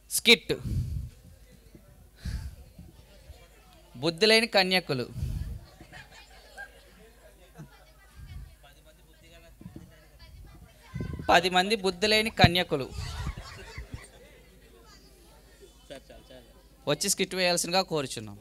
Skit బుద్ధి లేని కన్యకులు పది మంది బుద్ధి లేని కన్యకులు వచ్చి స్కిట్ వేయాల్సిందిగా కోరుచున్నాం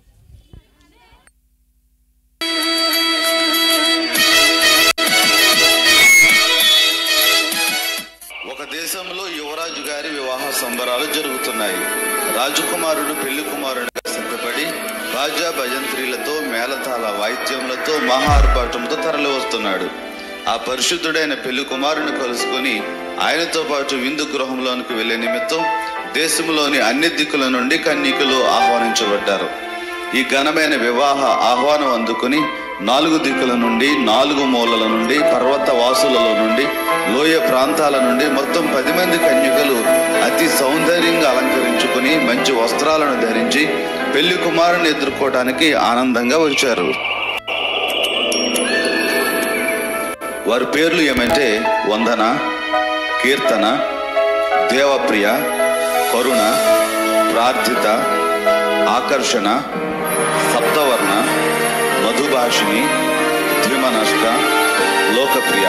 ఒక దేశంలో యువరాజు గారి వివాహ సంబరాలు జరుగుతున్నాయి రాజకుమారుడు పెళ్లి కుమారుడిగా సిద్ధపడి రాజా భజంత్రీలతో మేళతాళ వాయిద్యములతో మహా ఆర్భాటంతో తరలి వస్తున్నాడు ఆ పరిశుద్ధుడైన పెళ్లి కుమారుని కలుసుకొని ఆయనతో పాటు విందు గృహంలోనికి వెళ్లే నిమిత్తం దేశంలోని అన్ని దిక్కుల నుండి కన్యకులు ఆహ్వానించబడ్డారు ఈ ఘనమైన వివాహ ఆహ్వానం అందుకుని నాలుగు దిక్కుల నుండి నాలుగు మూలల నుండి పర్వత వాసులలో నుండి లోయ ప్రాంతాల నుండి మొత్తం పది మంది కన్యకలు అతి సౌందర్యంగా అలంకరించుకుని మంచి వస్త్రాలను ధరించి పెళ్లి కుమారుని ఎదుర్కోవడానికి ఆనందంగా వచ్చారు వారి పేర్లు ఏమంటే వందన కీర్తన దేవప్రియ కరుణ ప్రార్థిత ఆకర్షణ సప్తవర్ణ మధుభాషిణి త్రిమనష్ట లోకప్రియ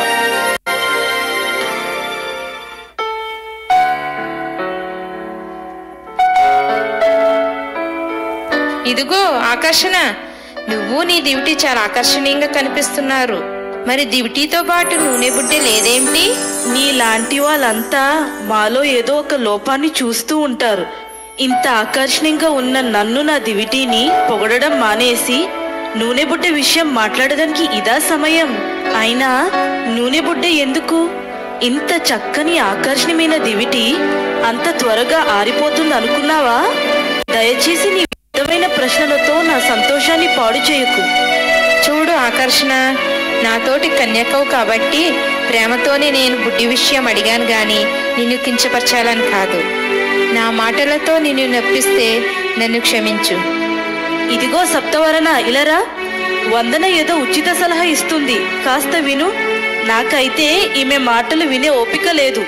ఇదిగో ఆకర్షణ నువ్వు నీ దివిటి చాలా ఆకర్షణీయంగా కనిపిస్తున్నారు మరి దివిటీతో పాటు నూనె బుడ్డ లేదేమిటి నీలాంటి వాళ్ళంతా మాలో ఏదో ఒక లోపాన్ని చూస్తూ ఉంటారు ఇంత ఆకర్షణీయంగా ఉన్న నన్ను నా దివిటీని పొగడడం మానేసి నూనె బుడ్డ విషయం మాట్లాడడానికి ఇదా సమయం అయినా నూనె బుడ్డ ఎందుకు ఇంత చక్కని ఆకర్షణీయమైన దివిటి అంత త్వరగా ఆరిపోతుంది అనుకున్నావా దయచేసి నీ విధమైన ప్రశ్నలతో నా సంతోషాన్ని పాడు చేయకు చూడు ఆకర్షణ నాతోటి కన్యకవు కాబట్టి ప్రేమతోనే నేను బుడ్డి విషయం అడిగాను గాని నిన్ను కించపరచాలని కాదు నా మాటలతో నిన్ను నొప్పిస్తే నన్ను క్షమించు ఇదిగో సప్తవరణ ఇలరా వందన ఏదో ఉచిత సలహా ఇస్తుంది కాస్త విను నాకైతే ఈమె మాటలు వినే ఓపిక లేదు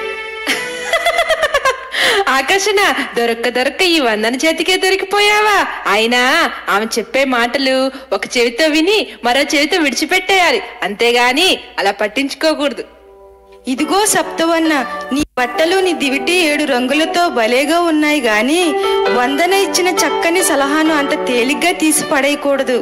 ఆకర్షణ దొరక్క దొరక్క ఈ వందన చేతికే దొరికిపోయావా అయినా ఆమె చెప్పే మాటలు ఒక చెవితో విని మరో చెవితో విడిచిపెట్టేయాలి అంతేగాని అలా పట్టించుకోకూడదు ఇదిగో సప్తవన్న నీ బట్టలు నీ దివిటి ఏడు రంగులతో భలేగా ఉన్నాయి గాని వందన ఇచ్చిన చక్కని సలహాను అంత తేలిగ్గా తీసి పడేయకూడదు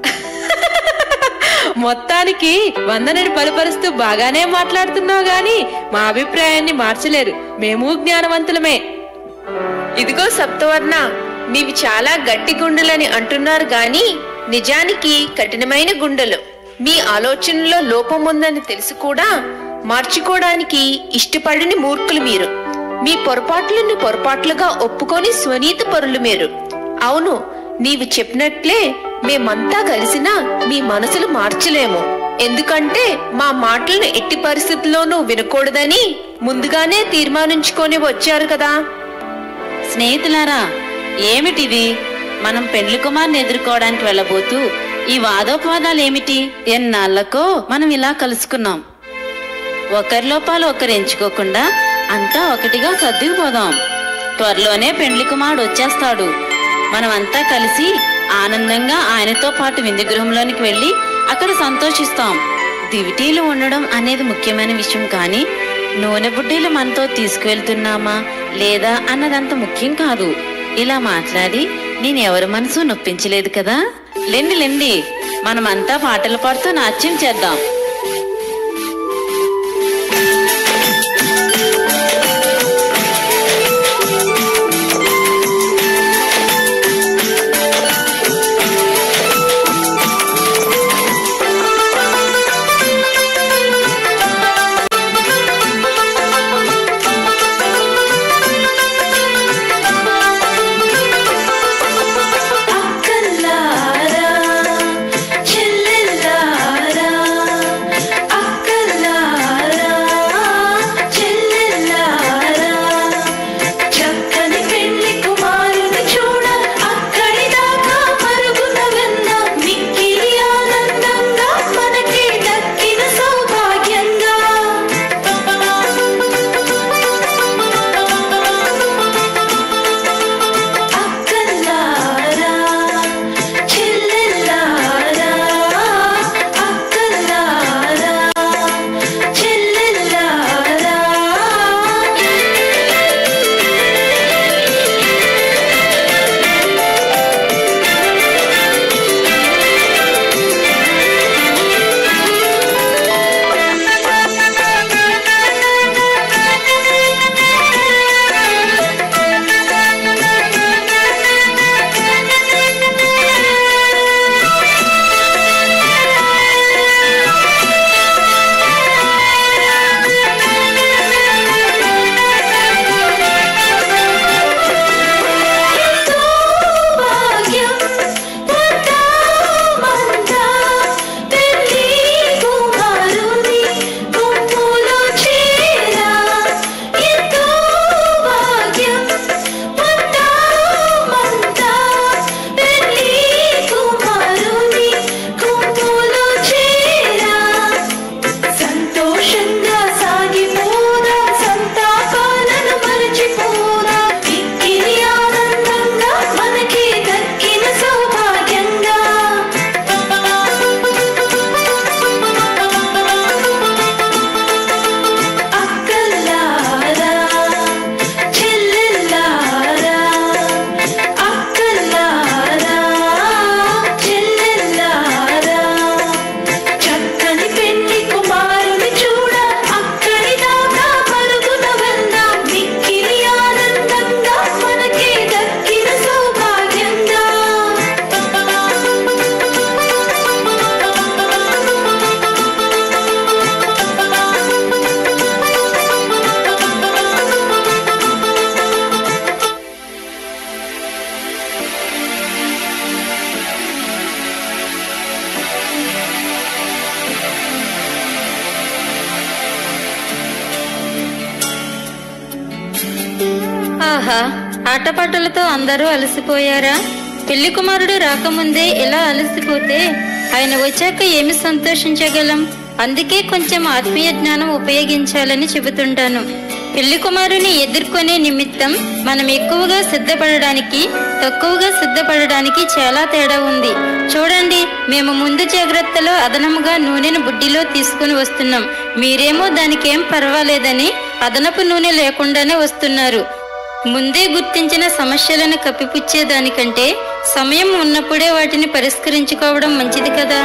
మొత్తానికి వందనని బలపరుస్తూ బాగానే మాట్లాడుతున్నావు గాని మా అభిప్రాయాన్ని మార్చలేరు మేము జ్ఞానవంతులమే ఇదిగో సప్తవర్ణ మీవి చాలా గట్టి గుండెలని అంటున్నారు గాని నిజానికి కఠినమైన గుండెలు మీ ఆలోచనలో లోపం ఉందని తెలిసి కూడా మార్చుకోవడానికి ఇష్టపడని మూర్ఖులు మీరు మీ పొరపాట్లను పొరపాట్లుగా ఒప్పుకొని స్వనీత పరులు మీరు అవును నీవు చెప్పినట్లే మేమంతా కలిసినా మీ మనసులు మార్చలేము ఎందుకంటే మా మాటలను ఎట్టి పరిస్థితుల్లోనూ వినకూడదని ముందుగానే తీర్మానించుకొని వచ్చారు కదా స్నేహితులారా ఏమిటిది మనం పెండ్లి కుమార్ని ఎదుర్కోవడానికి వెళ్ళబోతూ ఈ వాదోపవాదాలు ఏమిటి ఎన్నాళ్లకో మనం ఇలా కలుసుకున్నాం ఒకరి లోపాలు ఒకరు ఎంచుకోకుండా అంతా ఒకటిగా సర్దుకుపోదాం త్వరలోనే పెండ్లి కుమారుడు వచ్చేస్తాడు మనమంతా కలిసి ఆనందంగా ఆయనతో పాటు విందు గృహంలోనికి వెళ్ళి అక్కడ సంతోషిస్తాం దివిటీలు ఉండడం అనేది ముఖ్యమైన విషయం కానీ నూనె బుడ్డీలు మనతో తీసుకువెళ్తున్నామా లేదా అన్నదంత ముఖ్యం కాదు ఇలా మాట్లాడి నేను ఎవరి మనసు నొప్పించలేదు కదా లెండి లెండి మనమంతా పాటలు పాడుతూ నాట్యం చేద్దాం అక్కల్లారా చెల్లెల్లారా ఆటపాటలతో అందరూ అలసిపోయారా పెళ్లి కుమారుడు రాకముందే ఇలా అలసిపోతే ఆయన వచ్చాక ఏమి సంతోషించగలం అందుకే కొంచెం ఆత్మీయ జ్ఞానం ఉపయోగించాలని చెబుతుంటాను పెళ్లి కుమారుని ఎదుర్కొనే నిమిత్తం మనం ఎక్కువగా సిద్ధపడడానికి తక్కువగా సిద్ధపడడానికి చాలా తేడా ఉంది చూడండి మేము ముందు జాగ్రత్తలో అదనముగా నూనెను బుడ్డిలో తీసుకుని వస్తున్నాం మీరేమో దానికేం పర్వాలేదని అదనపు నూనె లేకుండానే వస్తున్నారు ముందే గుర్తించిన సమస్యలను కప్పిపుచ్చే దానికంటే సమయం ఉన్నప్పుడే వాటిని పరిష్కరించుకోవడం మంచిది కదా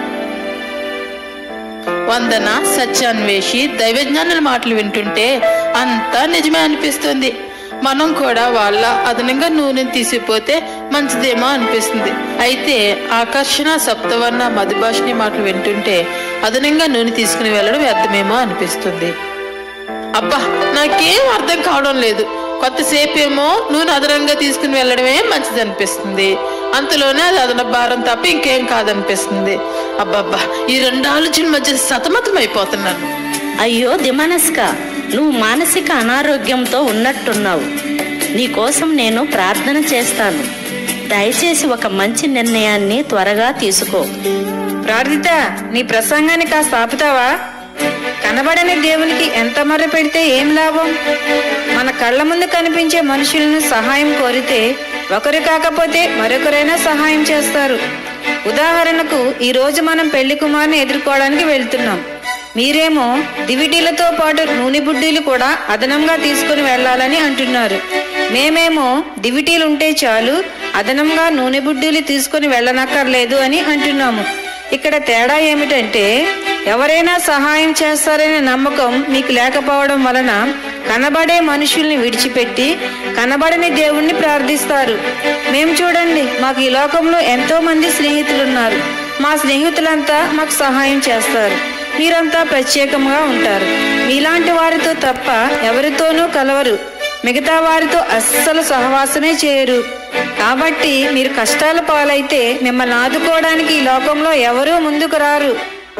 వందన సత్యాన్వేషి దైవజ్ఞానుల మాటలు వింటుంటే అంతా నిజమే అనిపిస్తుంది మనం కూడా వాళ్ళ అదనంగా నూనెని తీసిపోతే మంచిదేమో అనిపిస్తుంది అయితే ఆకర్షణ సప్తవర్ణ మధుభాషిని మాటలు వింటుంటే అదనంగా నూనె తీసుకుని వెళ్ళడం వ్యర్థమేమో అనిపిస్తుంది అబ్బా నాకేం అర్థం కావడం లేదు కొత్తసేపు ఏమో నూనె అదనంగా తీసుకుని వెళ్ళడమే మంచిది అనిపిస్తుంది అంతలోనే అది అదన భారం తప్ప ఇంకేం కాదనిపిస్తుంది అబ్బబ్బా ఈ రెండు ఆలోచన మధ్య సతమతం అయిపోతున్నాను అయ్యో దిమనస్క నువ్వు మానసిక అనారోగ్యంతో ఉన్నట్టున్నావు నీకోసం నేను ప్రార్థన చేస్తాను దయచేసి ఒక మంచి నిర్ణయాన్ని త్వరగా తీసుకో ప్రార్థిత నీ ప్రసంగాన్ని కాస్త ఆపుతావా కనబడని దేవునికి ఎంత మర్ర పెడితే ఏం లాభం మన కళ్ళ ముందు కనిపించే మనుషులను సహాయం కోరితే ఒకరు కాకపోతే మరొకరైనా సహాయం చేస్తారు ఉదాహరణకు ఈ రోజు మనం పెళ్లి కుమార్ని ఎదుర్కోవడానికి వెళ్తున్నాం మీరేమో దివిటీలతో పాటు నూనె బుడ్డీలు కూడా అదనంగా తీసుకుని వెళ్ళాలని అంటున్నారు మేమేమో దివిటీలు ఉంటే చాలు అదనంగా నూనె బుడ్డీలు తీసుకుని వెళ్ళనక్కర్లేదు అని అంటున్నాము ఇక్కడ తేడా ఏమిటంటే ఎవరైనా సహాయం చేస్తారనే నమ్మకం మీకు లేకపోవడం వలన కనబడే మనుషుల్ని విడిచిపెట్టి కనబడని దేవుణ్ణి ప్రార్థిస్తారు మేము చూడండి మాకు ఈ లోకంలో ఎంతో మంది స్నేహితులున్నారు మా స్నేహితులంతా మాకు సహాయం చేస్తారు మీరంతా ప్రత్యేకంగా ఉంటారు మీలాంటి వారితో తప్ప ఎవరితోనూ కలవరు మిగతా వారితో అస్సలు సహవాసమే చేయరు కాబట్టి మీరు కష్టాల పాలైతే మిమ్మల్ని ఆదుకోవడానికి ఈ లోకంలో ఎవరూ ముందుకు రారు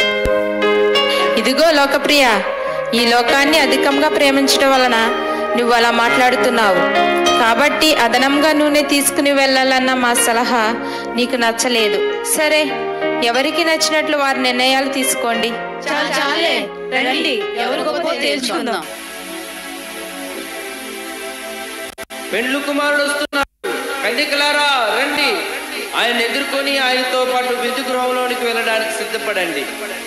ఇదిగో లోకప్రియ ఈ లోకాన్ని అధికంగా ప్రేమించడం వలన నువ్వు అలా మాట్లాడుతున్నావు కాబట్టి అదనంగా నూనె తీసుకుని వెళ్ళాలన్న మా సలహా నీకు నచ్చలేదు సరే ఎవరికి నచ్చినట్లు వారి నిర్ణయాలు తీసుకోండి చాలే రండి ఎవరు గొప్ప తేల్చుకుందాం పెండ్లు కుమారుడు వస్తున్నాడు కన్యకలారా రండి ఆయన ఎదుర్కొని ఆయనతో పాటు విందు గృహంలోనికి వెళ్ళడానికి సిద్ధపడండి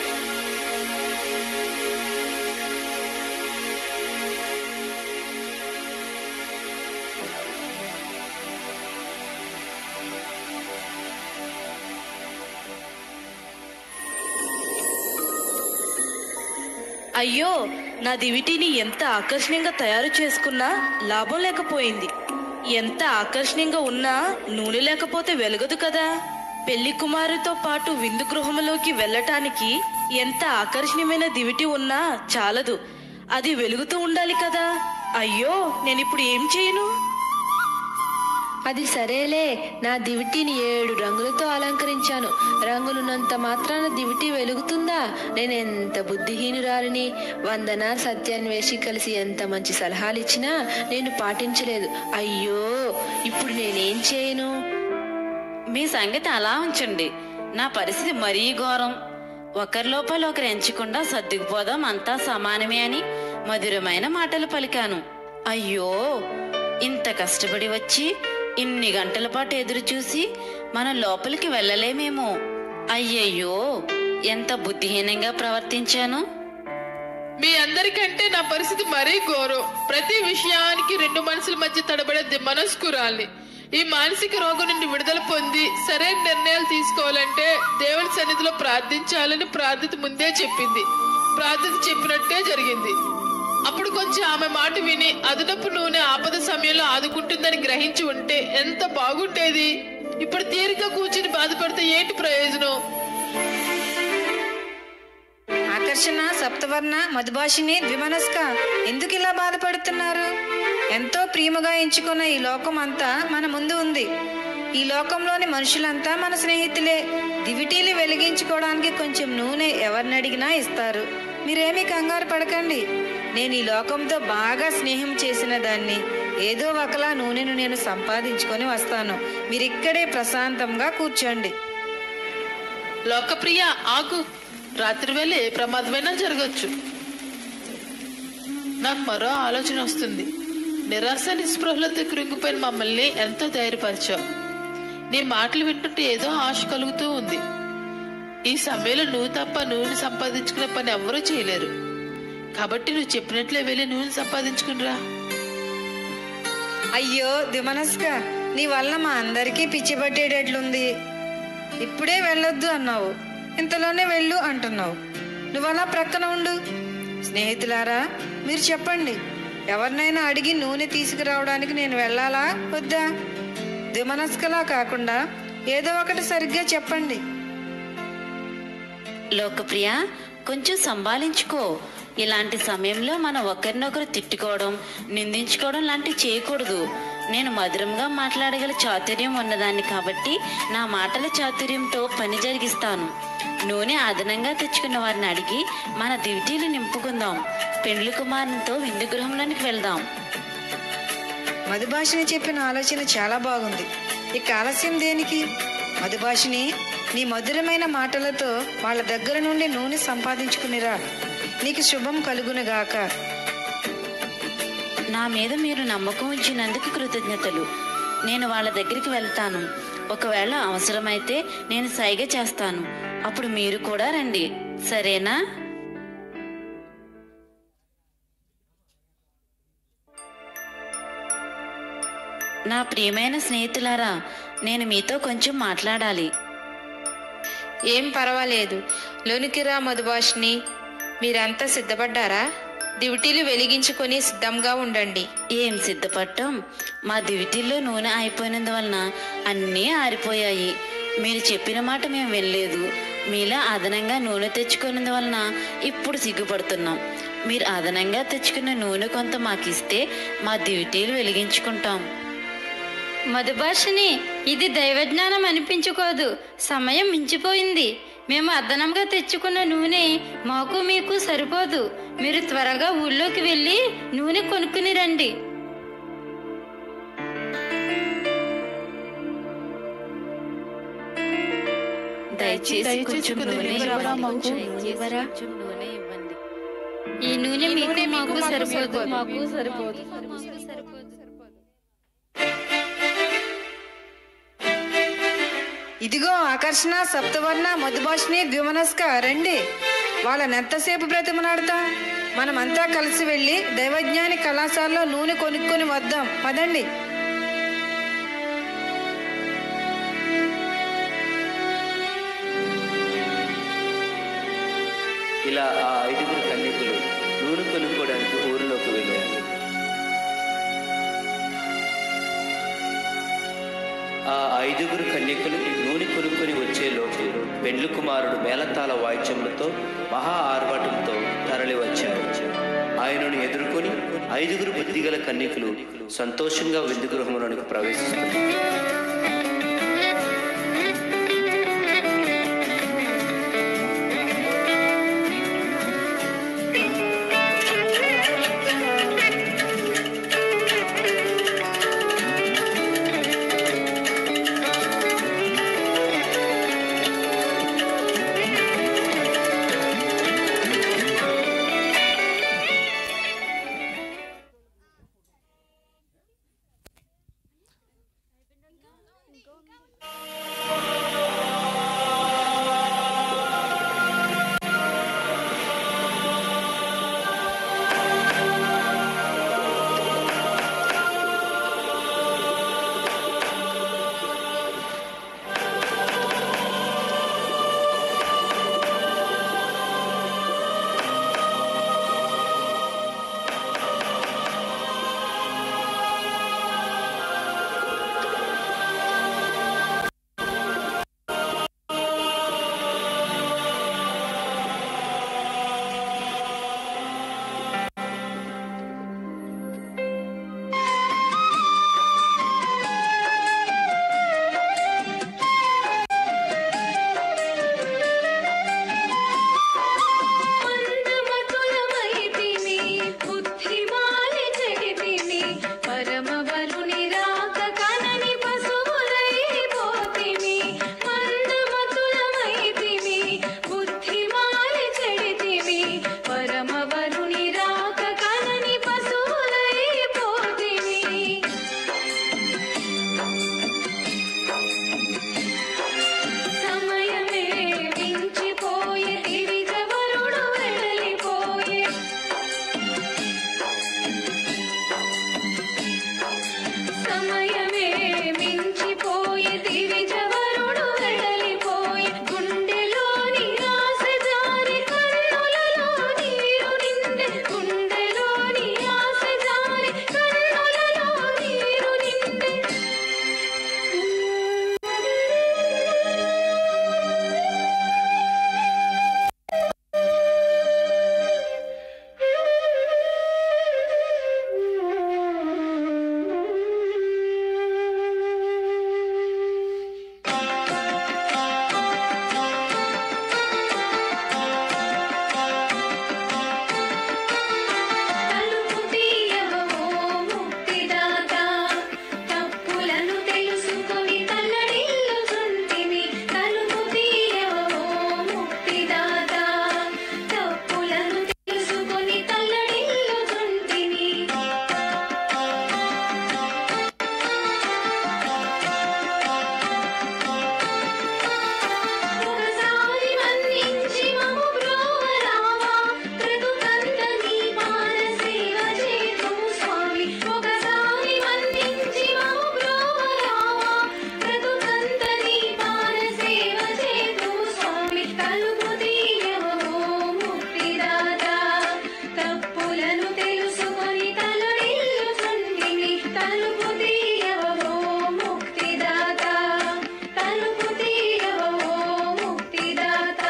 అయ్యో నా దివిటీని ఎంత ఆకర్షణీయంగా తయారు చేసుకున్నా లాభం లేకపోయింది ఎంత ఆకర్షణీయంగా ఉన్నా నూనె లేకపోతే వెలగదు కదా పెళ్లి కుమారుతో పాటు విందు గృహంలోకి వెళ్ళటానికి ఎంత ఆకర్షణీయమైన దివిటి ఉన్నా చాలదు అది వెలుగుతూ ఉండాలి కదా అయ్యో నేను ఇప్పుడు ఏం చేయను అది సరేలే నా దివిటీని ఏడు రంగులతో అలంకరించాను రంగులున్నంత మాత్రాన దివిటి వెలుగుతుందా నేను ఎంత బుద్ధిహీనురాలిని వందన సత్యాన్వేషి కలిసి ఎంత మంచి సలహాలు ఇచ్చినా నేను పాటించలేదు అయ్యో ఇప్పుడు నేనేం చేయను మీ సంగతి అలా ఉంచండి నా పరిస్థితి మరీ ఘోరం ఒకరి లోపల ఒకరు ఎంచకుండా సర్దుకుపోదాం అంతా సమానమే అని మధురమైన మాటలు పలికాను అయ్యో ఇంత కష్టపడి వచ్చి ఇన్ని గంటల పాటు ఎదురు చూసి మనం లోపలికి వెళ్ళలేమేమో అయ్యయ్యో ఎంత బుద్ధిహీనంగా ప్రవర్తించాను మీ అందరికంటే నా పరిస్థితి మరీ ఘోరం ప్రతి విషయానికి రెండు మనసుల మధ్య తడబడే మనస్కురాల్ని ఈ మానసిక రోగం నుండి విడుదల పొంది సరైన నిర్ణయాలు తీసుకోవాలంటే దేవుని సన్నిధిలో ప్రార్థించాలని ప్రార్థిత ముందే చెప్పింది ప్రార్థిత చెప్పినట్టే జరిగింది అప్పుడు కొంచెం ఆమె మాట విని అదనపు నూనె ఆపద సమయంలో ఆదుకుంటుందని గ్రహించి ఉంటే ఎంత బాగుండేది ఇప్పుడు తీరిక కూర్చుని బాధపడితే ఏంటి ప్రయోజనం ఆకర్షణ సప్తవర్ణ మధుభాషిని ద్విమనస్క ఎందుకు ఇలా బాధపడుతున్నారు ఎంతో ప్రియముగా ఎంచుకున్న ఈ లోకం అంతా మన ముందు ఉంది ఈ లోకంలోని మనుషులంతా మన స్నేహితులే దివిటీలు వెలిగించుకోవడానికి కొంచెం నూనె ఎవరిని అడిగినా ఇస్తారు మీరేమీ కంగారు పడకండి నేను ఈ లోకంతో బాగా స్నేహం చేసిన దాన్ని ఏదో ఒకలా నూనెను నేను సంపాదించుకొని వస్తాను మీరిక్కడే ప్రశాంతంగా కూర్చోండి లోకప్రియ ఆగు రాత్రి వేళ ఏ ప్రమాదమైనా జరగచ్చు నాకు మరో ఆలోచన వస్తుంది నిరాశ నిస్పృహలతో కృంగిపోయిన మమ్మల్ని ఎంతో ధైర్యపరిచావు నీ మాటలు వింటుంటే ఏదో ఆశ కలుగుతూ ఉంది ఈ సమయంలో నువ్వు తప్ప నూనె సంపాదించుకునే పని ఎవ్వరూ చేయలేరు కాబట్టి నువ్వు చెప్పినట్లే వెళ్ళి నూనె సంపాదించుకునిరా అయ్యో దిమనస్క నీ వల్ల మా అందరికీ పిచ్చి పట్టేటట్లుంది ఇప్పుడే వెళ్ళొద్దు అన్నావు ఇంతలోనే వెళ్ళు అంటున్నావు నువ్వు అలా ప్రక్కన ఉండు స్నేహితులారా మీరు చెప్పండి ఎవరినైనా అడిగి నూనె తీసుకురావడానికి నేను వెళ్ళాలా వద్దా దిమనస్కలా కాకుండా ఏదో ఒకటి సరిగ్గా చెప్పండి లోకప్రియ కొంచెం సంభాలించుకో ఇలాంటి సమయంలో మనం ఒకరినొకరు తిట్టుకోవడం నిందించుకోవడం లాంటివి చేయకూడదు నేను మధురంగా మాట్లాడగల చాతుర్యం ఉన్నదాన్ని కాబట్టి నా మాటల చాతుర్యంతో పని జరిగిస్తాను నూనె అదనంగా తెచ్చుకున్న వారిని అడిగి మన దివిటీలు నింపుకుందాం పెండ్లి కుమారునితో విందు గృహంలోనికి వెళ్దాం మధుభాషిని చెప్పిన ఆలోచన చాలా బాగుంది ఇక ఆలస్యం దేనికి మధుభాషిని నీ మధురమైన మాటలతో వాళ్ళ దగ్గర నుండి నూనె సంపాదించుకునిరా నీకు శుభం కలుగునుగాక నా మీద మీరు నమ్మకం ఉంచినందుకు కృతజ్ఞతలు నేను వాళ్ళ దగ్గరికి వెళ్తాను ఒకవేళ అవసరమైతే నేను సైగ చేస్తాను అప్పుడు మీరు కూడా రండి సరేనా నా ప్రియమైన స్నేహితులారా నేను మీతో కొంచెం మాట్లాడాలి ఏం పర్వాలేదు లోనికి రా మధుభాషిని మీరంతా సిద్ధపడ్డారా దివిటీలు వెలిగించుకొని సిద్ధంగా ఉండండి ఏం సిద్ధపడటం మా దివిటీల్లో నూనె అయిపోయినందువలన అన్నీ ఆరిపోయాయి మీరు చెప్పిన మాట మేము వెళ్ళలేదు మీలా అదనంగా నూనె తెచ్చుకున్నందువలన ఇప్పుడు సిగ్గుపడుతున్నాం మీరు అదనంగా తెచ్చుకున్న నూనె కొంత మాకిస్తే మా దివిటీలు వెలిగించుకుంటాం మధుభాషిని ఇది దైవజ్ఞానం అనిపించుకోదు సమయం మించిపోయింది మేము అదనంగా తెచ్చుకున్న నూనె మాకు మీకు సరిపోదు మీరు త్వరగా ఊళ్ళోకి వెళ్ళి నూనె కొనుక్కుని రండి దయచేసి దయచేసి కొంచెం కొద్దిగా నూనె ఇవ్వరా ఇవ్వండి. మాకు? కొంచెం ఇవ్వరా? కొంచెం నూనె ఇవ్వండి ఈ నూనె మీకు మాకు సరిపోదు మాకు సరిపోదు ఇదిగో ఆకర్షణ సప్తవర్ణ మధుభాషిని ద్విమనస్క రండి వాళ్ళని ఎంతసేపు బ్రతిమలాడతాం మనమంతా కలిసి వెళ్ళి దైవజ్ఞాని కళాశాలలో నూనె కొనుక్కొని వద్దాం పదండి ఇలా ఆ ఐదుగురు కన్యకులు నూనె కొనుక్కోవడానికి ఊరిలోకి వెళ్ళారు ఆ ఐదుగురు కన్యకులు నూనె కొనుక్కొని వచ్చేలోపు పెండ్లి కుమారుడు మేళతాళ వాయిద్యములతో మహా ఆర్భాటంతో తరలి వచ్చాడు ఆయనను ఎదుర్కొని ఐదుగురు బుద్ధిగల కన్యకులు సంతోషంగా విందు గృహంలోనికి ప్రవేశిస్తున్నారు మించిపోయి దివిజవరుడు వెడలిపోయి గుండెలోని ఆశ జారి కన్నులలో నీరు నిండే గుండెలోని ఆశ జారి కన్నులలో నీరు నిండే తలుపు తీయవో ముక్తిదాత తప్పులను తెలుసుకొని తల్లడిల్లుచుంటిని తలుపు తీయవో ముక్తిదాత తప్పులను తెలుసుకొని తల్లడిల్లుచుంటిని ఒకసారి మన్నించి మము బ్రోవరావా బ్రతుకంత నీ పాద సేవ చేతుము స్వామి ఒకసారి మన్నించి మము బ్రోవరావా బ్రతుకంత నీ పాద సేవ చేతుము స్వామి తలుపు తీయవో ముక్తిదాత తప్పులను తెలుసుకొని తలడిల్లుచుంటిని తలుపు తీయవో ముక్తిదాత తలుపు తీయవో ముక్తిదాత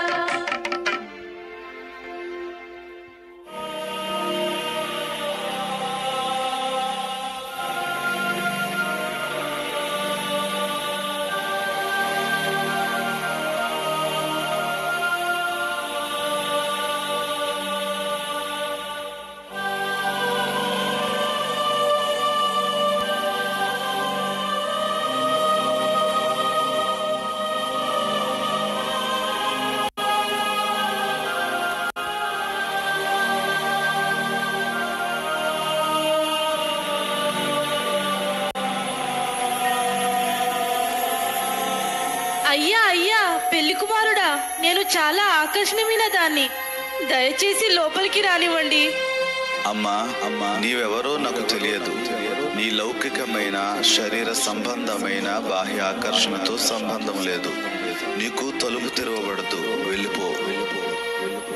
అయ్యా అయ్యా పెళ్లి కుమారుడా నేను చాలా ఆకర్షణీయమైన దాన్ని దయచేసి లోపలికి రానివ్వండి అమ్మా అమ్మా నీవెవరో నాకు తెలియదు నీ లౌకికమైన శరీర సంబంధమైన బాహ్య ఆకర్షణతో సంబంధం లేదు నీకు తలుపు తెరవబడదు వెళ్ళిపో వెళ్ళిపో వెళ్ళిపో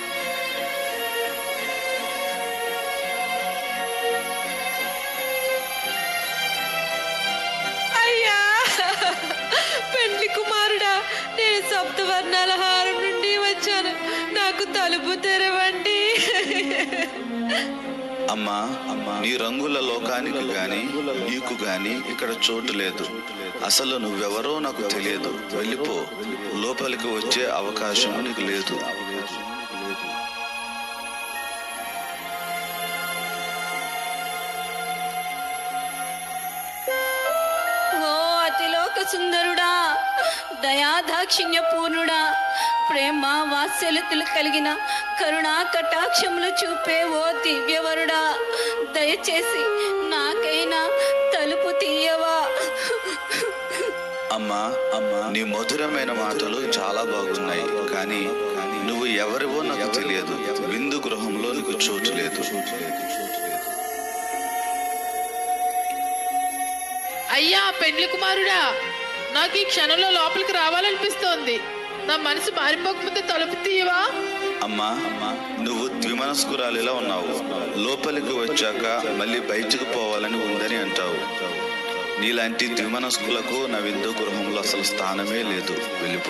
అయ్యా పెండ్లి కుమారుడా నేను సప్తవర్ణాల హారం నుండి వచ్చాను నాకు తలుపు తెరవండి అమ్మా అమ్మా నీ రంగుల లోకానికి గాని నీకు గాని ఇక్కడ చోటు లేదు అసలు నువ్వెవరో నాకు తెలియదు వెళ్ళిపో లోపలికి వచ్చే అవకాశం నీకు లేదు ఓ అతిలోక సుందరుడా దయా దాక్షిణ్య పూర్ణుడా ప్రేమ వాత్సల్యతలు కలిగిన కరుణా కటాక్షములు చూపే ఓ దివ్యవరుడా దయచేసి నాకైనా తలుపు తీయవా అమ్మా అమ్మా నీ మధురమైన మాటలు చాలా బాగున్నాయి కానీ నువ్వు ఎవరివో నాకు తెలియదు విందు గృహంలో నీకు చోటు లేదు అయ్యా పెండ్లి కుమారుడా నాకు ఈ క్షణంలో లోపలికి రావాలనిపిస్తోంది నా మనసు మారిపోకముందే తలుపు తీయవా అమ్మా అమ్మా నువ్వు ద్విమనస్కురాలిలా ఉన్నావు లోపలికి వచ్చాక మళ్ళీ బయటకు పోవాలని ఉందని అంటావు నీలాంటి ద్విమనస్కులకు నా విందు గృహంలో అసలు స్థానమే లేదు వెళ్ళిపో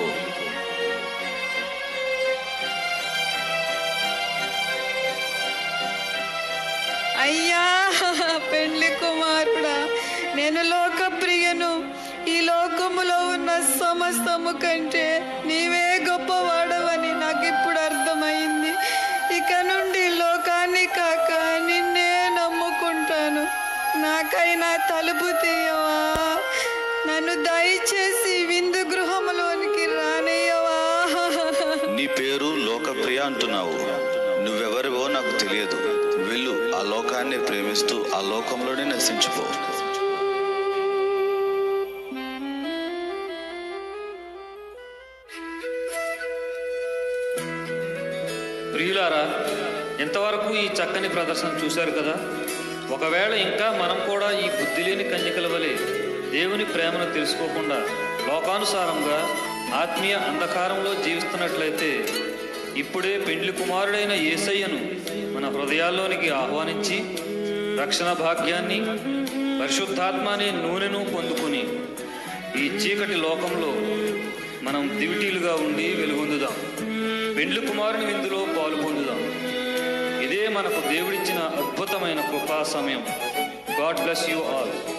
అయ్యా పెండ్లి కుమారుడా నేను లోకప్రియను ఈ లోకములో ఉన్న సమస్తము కంటే నీవే గొప్పవాడవని నాకు ఇప్పుడు అర్థమైంది ఇక నుండి లోకాన్ని కాక నిన్నే నమ్ముకుంటాను నాకైనా తలుపు తీయవా నన్ను దయచేసి విందు గృహములోనికి రానియవా నీ పేరు లోకప్రియ అంటున్నావు నువ్వెవరివో నాకు తెలియదు వెళ్ళు ఆ లోకాన్ని ప్రేమిస్తూ ఆ లోకంలోనే నశించిపో ప్రియులారా ఇంతవరకు ఈ చక్కని ప్రదర్శన చూశారు కదా ఒకవేళ ఇంకా మనం కూడా ఈ బుద్ధి లేని కన్యకల వలె దేవుని ప్రేమను తెలుసుకోకుండా లోకానుసారంగా ఆత్మీయ అంధకారంలో జీవిస్తున్నట్లయితే ఇప్పుడే పెండ్లి కుమారుడైన యేసయ్యను మన హృదయాల్లోనికి ఆహ్వానించి రక్షణ భాగ్యాన్ని పరిశుద్ధాత్మ అనే నూనెను పొందుకుని ఈ చీకటి లోకంలో మనం దివిటీలుగా ఉండి వెలుగొందుదాం పెండ్లి కుమారుని విందులో పాలు పొందుదాం ఇదే మనకు దేవుడిచ్చిన అద్భుతమైన కృపా సమయం గాడ్ బ్లెస్ యూ ఆల్